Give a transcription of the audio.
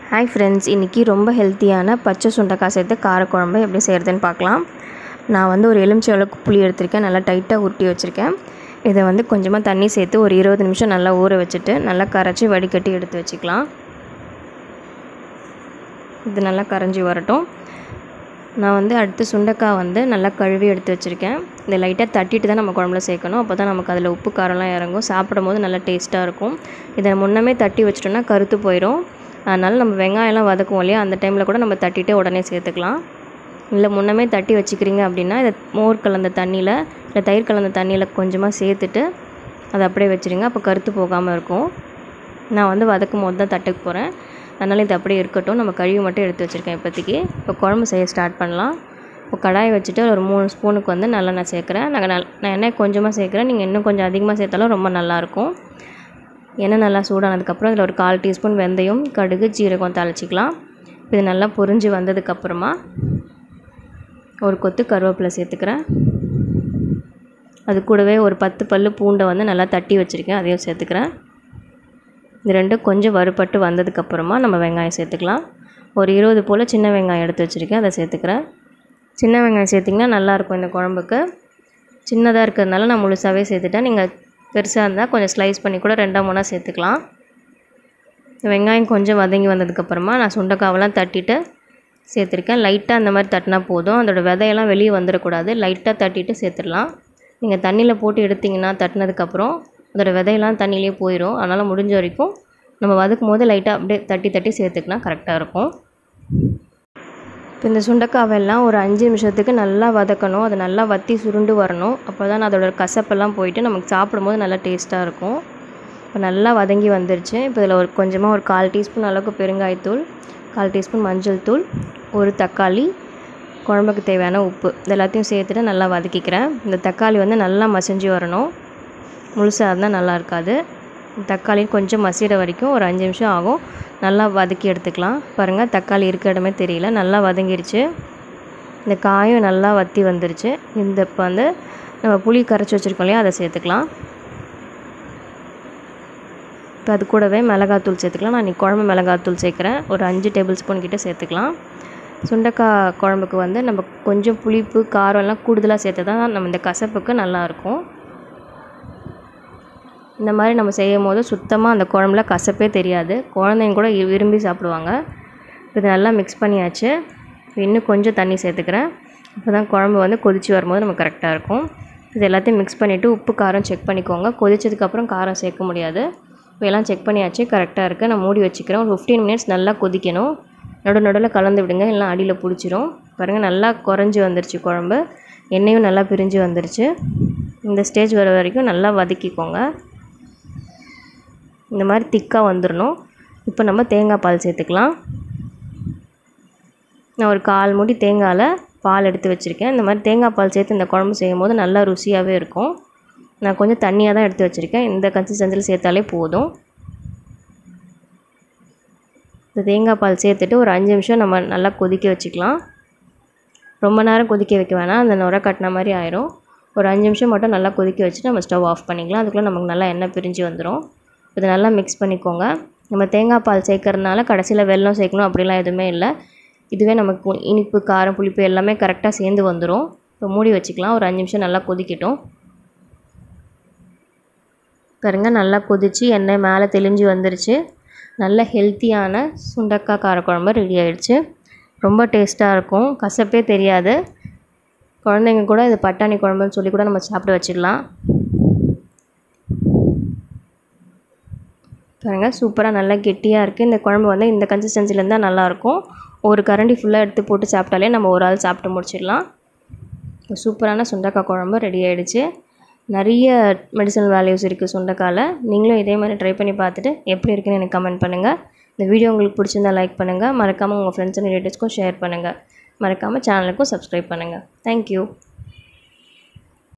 hi friends இன்றைக்கி ரொம்ப ஹெல்த்தியான பச்சை சுண்டைக்காய் சேர்த்து காரக்குழம்பு எப்படி செய்கிறதுன்னு பார்க்கலாம் நான் வந்து ஒரு எலுமிச்சை அளவுக்கு புளி எடுத்திருக்கேன் நல்லா டைட்டாக உருட்டி வச்சுருக்கேன் இதை வந்து கொஞ்சமாக தண்ணி சேர்த்து ஒரு இருபது நிமிஷம் நல்லா ஊற வச்சுட்டு நல்லா கரைச்சி வடிகட்டி எடுத்து வச்சுக்கலாம் இது நல்லா கரைஞ்சி வரட்டும் நான் வந்து அடுத்து சுண்டைக்காய் வந்து நல்லா கழுவி எடுத்து வச்சுருக்கேன் இதை லைட்டாக தட்டிட்டு தான் நம்ம குழம்புல சேர்க்கணும் அப்போ தான் நமக்கு அதில் உப்பு காரம்லாம் இறங்கும் சாப்பிடும் போது நல்லா டேஸ்ட்டாக இருக்கும் இதை முன்னமே தட்டி வச்சிட்டோம்னா கருத்து போயிடும் அதனால் நம்ம வெங்காயம்லாம் வதக்குவோம் இல்லையா அந்த டைமில் கூட நம்ம தட்டிட்டு உடனே சேர்த்துக்கலாம் இல்லை முன்னமே தட்டி வச்சுக்கிறீங்க அப்படின்னா இதை மோர் கலந்த தண்ணியில் இல்லை தயிர் கலந்த தண்ணியில் கொஞ்சமாக சேர்த்துட்டு அதை அப்படியே வச்சுருங்க அப்போ கருத்து போகாமல் இருக்கும் நான் வந்து வதக்கும் போது தான் தட்டுக்கு போகிறேன் அதனால் இது அப்படியே இருக்கட்டும் நம்ம கழுவி மட்டும் எடுத்து வச்சுருக்கேன் இப்போதைக்கு இப்போ குழம்பு செய்ய ஸ்டார்ட் பண்ணலாம் இப்போ கடாயை வச்சுட்டு ஒரு மூணு ஸ்பூனுக்கு வந்து நல்லெண்ணெய் சேர்க்குறேன் நாங்கள் நல் நான் எண்ணெய் கொஞ்சமாக சேர்க்குறேன் நீங்கள் இன்னும் கொஞ்சம் அதிகமாக சேர்த்தாலும் ரொம்ப நல்லாயிருக்கும் எண்ணெய் நல்லா சூடானதுக்கப்புறம் இதில் ஒரு கால் டீஸ்பூன் வெந்தயம் கடுகு ஜீரகம் தாளிச்சிக்கலாம் இது நல்லா பொரிஞ்சு வந்ததுக்கப்புறமா ஒரு கொத்து கருவேப்பிலை சேர்த்துக்கிறேன் அது கூடவே ஒரு பத்து பல் பூண்டை வந்து நல்லா தட்டி வச்சுருக்கேன் அதையும் சேர்த்துக்கிறேன் இது ரெண்டும் கொஞ்சம் வறுபட்டு வந்ததுக்கப்புறமா நம்ம வெங்காயம் சேர்த்துக்கலாம் ஒரு இருபது போல் சின்ன வெங்காயம் எடுத்து வச்சுருக்கேன் அதை சேர்த்துக்கிறேன் சின்ன வெங்காயம் சேர்த்திங்கன்னா நல்லாயிருக்கும் இந்த குழம்புக்கு சின்னதாக இருக்கிறதுனால நான் முழுசாகவே சேர்த்துட்டேன் நீங்கள் பெருசாக இருந்தால் கொஞ்சம் ஸ்லைஸ் பண்ணி கூட ரெண்டாக மூணாக சேர்த்துக்கலாம் வெங்காயம் கொஞ்சம் வதங்கி வந்ததுக்கப்புறமா நான் சுண்டைக்காவெல்லாம் தட்டிட்டு சேர்த்துருக்கேன் லைட்டாக அந்த மாதிரி தட்டினா போதும் அதோடய விதையெல்லாம் வெளியே வந்துடக்கூடாது லைட்டாக தட்டிட்டு சேர்த்துடலாம் நீங்கள் தண்ணியில் போட்டு எடுத்திங்கன்னா தட்டினதுக்கப்புறம் அதோடய விதையெல்லாம் தண்ணியிலே போயிடும் அதனால் முடிஞ்ச வரைக்கும் நம்ம வதக்கும் போது லைட்டாக அப்படியே தட்டி தட்டி சேர்த்துக்கினா கரெக்டாக இருக்கும் இப்போ இந்த சுண்டைக்காவெல்லாம் ஒரு அஞ்சு நிமிஷத்துக்கு நல்லா வதக்கணும் அது நல்லா வற்றி சுருண்டு வரணும் அப்போ தான் அதோட கசப்பெல்லாம் போயிட்டு நமக்கு சாப்பிடும்போது நல்லா டேஸ்ட்டாக இருக்கும் இப்போ நல்லா வதங்கி வந்துருச்சு இப்போ இதில் ஒரு கொஞ்சமாக ஒரு கால் டீஸ்பூன் அளவுக்கு பெருங்காயத்தூள் கால் டீஸ்பூன் மஞ்சள் தூள் ஒரு தக்காளி குழம்புக்கு தேவையான உப்பு இது எல்லாத்தையும் சேர்த்துட்டு நல்லா வதக்கிக்கிறேன் இந்த தக்காளி வந்து நல்லா மசிஞ்சு வரணும் முழுசாக இருந்தால் நல்லா இருக்காது தக்காளி கொஞ்சம் மசிகிற வரைக்கும் ஒரு அஞ்சு நிமிஷம் ஆகும் நல்லா வதக்கி எடுத்துக்கலாம் பாருங்கள் தக்காளி இருக்க இடமே தெரியல நல்லா வதங்கிருச்சு இந்த காயும் நல்லா வற்றி வந்துருச்சு இந்த இப்போ வந்து நம்ம புளி கரைச்சி வச்சுருக்கோம் இல்லையா அதை சேர்த்துக்கலாம் இப்போ அது கூடவே மிளகாத்தூள் சேர்த்துக்கலாம் நான் இன்றைக்கி குழம்பு மிளகாத்தூள் சேர்க்குறேன் ஒரு அஞ்சு டேபிள் ஸ்பூன் கிட்டே சேர்த்துக்கலாம் சுண்டைக்காய் குழம்புக்கு வந்து நம்ம கொஞ்சம் புளிப்பு காரம் எல்லாம் கூடுதலாக சேர்த்து தான் நம்ம இந்த கசப்புக்கு நல்லாயிருக்கும் இந்த மாதிரி நம்ம செய்யும் போது சுத்தமாக அந்த குழம்புல கசப்பே தெரியாது குழந்தைங்க கூட விரும்பி சாப்பிடுவாங்க இது நல்லா மிக்ஸ் பண்ணியாச்சு இன்னும் கொஞ்சம் தண்ணி சேர்த்துக்கிறேன் அப்போ தான் குழம்பு வந்து கொதித்து வரும்போது நமக்கு கரெக்டாக இருக்கும் இது எல்லாத்தையும் மிக்ஸ் பண்ணிவிட்டு உப்பு காரம் செக் பண்ணிக்கோங்க கொதிச்சதுக்கப்புறம் காரம் சேர்க்க முடியாது இப்போ எல்லாம் செக் பண்ணியாச்சு கரெக்டாக இருக்குது நான் மூடி வச்சுக்கிறேன் ஒரு ஃபிஃப்டீன் மினிட்ஸ் நல்லா கொதிக்கணும் நடு நடுவில் கலந்து விடுங்க எல்லாம் அடியில் பிடிச்சிரும் பாருங்கள் நல்லா குறைஞ்சி வந்துருச்சு குழம்பு எண்ணெயும் நல்லா பிரிஞ்சு வந்துருச்சு இந்த ஸ்டேஜ் வர வரைக்கும் நல்லா வதக்கிக்கோங்க இந்த மாதிரி திக்காக வந்துடணும் இப்போ நம்ம தேங்காய் பால் சேர்த்துக்கலாம் நான் ஒரு கால் மூடி தேங்காயில் பால் எடுத்து வச்சுருக்கேன் இந்த மாதிரி தேங்காய் பால் சேர்த்து இந்த குழம்பு செய்யும் போது நல்லா ருசியாகவே இருக்கும் நான் கொஞ்சம் தண்ணியாக தான் எடுத்து வச்சுருக்கேன் இந்த கன்சிஸ்டன்சியில் சேர்த்தாலே போதும் இந்த தேங்காய் பால் சேர்த்துட்டு ஒரு அஞ்சு நிமிஷம் நம்ம நல்லா கொதிக்க வச்சுக்கலாம் ரொம்ப நேரம் கொதிக்க வைக்க வேணாம் அந்த நுர கட்டின மாதிரி ஆயிரும் ஒரு அஞ்சு நிமிஷம் மட்டும் நல்லா கொதிக்க வச்சுட்டு நம்ம ஸ்டவ் ஆஃப் பண்ணிக்கலாம் அதுக்குள்ளே நமக்கு நல்லா எண்ணெய் பிரிஞ்சு வந்துடும் இதை நல்லா மிக்ஸ் பண்ணிக்கோங்க நம்ம தேங்காய் பால் சேர்க்கறதுனால கடைசியில் வெல்லம் சேர்க்கணும் அப்படிலாம் எதுவுமே இல்லை இதுவே நமக்கு இனிப்பு காரம் புளிப்பு எல்லாமே கரெக்டாக சேர்ந்து வந்துடும் இப்போ மூடி வச்சுக்கலாம் ஒரு அஞ்சு நிமிஷம் நல்லா கொதிக்கட்டும் பாருங்க நல்லா கொதித்து எண்ணெய் மேலே தெளிஞ்சு வந்துருச்சு நல்ல ஹெல்த்தியான சுண்டக்காய் காரக்குழம்பு ரெடி ஆகிடுச்சு ரொம்ப டேஸ்ட்டாக இருக்கும் கசப்பே தெரியாது குழந்தைங்க கூட இது பட்டாணி குழம்புன்னு சொல்லி கூட நம்ம சாப்பிட வச்சிடலாம் பாருங்கள் சூப்பராக நல்லா கெட்டியாக இருக்குது இந்த குழம்பு வந்து இந்த கன்சிஸ்டன்சியில் இருந்தால் நல்லாயிருக்கும் ஒரு கரண்டி ஃபுல்லாக எடுத்து போட்டு சாப்பிட்டாலே நம்ம ஒரு ஆள் சாப்பிட்டு முடிச்சிடலாம் இப்போ சூப்பரான சுண்டக்காய் குழம்பு ரெடி ஆகிடுச்சு நிறைய மெடிசனல் வேல்யூஸ் இருக்குது சுண்டைக்காயில் நீங்களும் இதே மாதிரி ட்ரை பண்ணி பார்த்துட்டு எப்படி இருக்குன்னு எனக்கு கமெண்ட் பண்ணுங்கள் இந்த வீடியோ உங்களுக்கு பிடிச்சிருந்தா லைக் பண்ணுங்கள் மறக்காமல் உங்கள் ஃப்ரெண்ட்ஸ் அண்ட் ரிலேட்டிவ்ஸ்க்கும் ஷேர் பண்ணுங்கள் மறக்காமல் சேனலுக்கும் சப்ஸ்கிரைப் பண்ணுங்கள் தேங்க்யூ